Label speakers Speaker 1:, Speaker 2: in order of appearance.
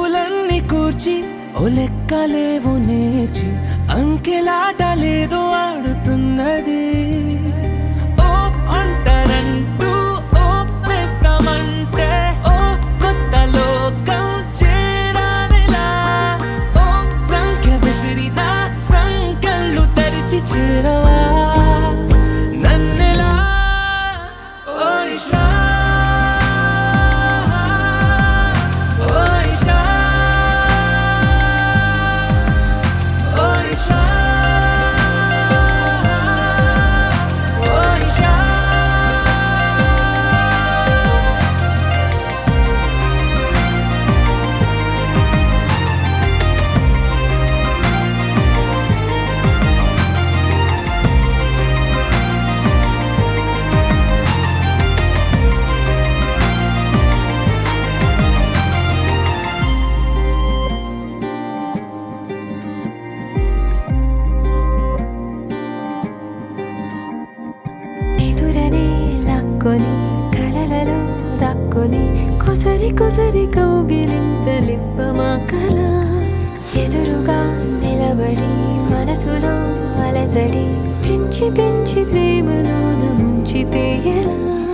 Speaker 1: పూలన్నీ కూర్చి ఓ లెక్కలేవు నేర్చి అంకెలాట లేదు ఆడుతున్నది ఓ అంటారంటూ ఓ వేస్తామంటే ఓ కొత్త లోకం చేరానిలా ఓ సంఖ్య విసిరిన సంకళ్ళు తెరిచి చేరవా నన్నెలా ఓ ఇషా ఓ ఇషా ఓ ఇషా ఓ ఇషా
Speaker 2: ఎదురనే లాక్కొని కలలలో దాక్కొని కొసరి కొసరి కౌగిలింతలిప్పమా కల ఎదురుగా నిలబడి మనసులో అలజడి పెంచి పెంచి ప్రేమలోన ముంచితే ఎలా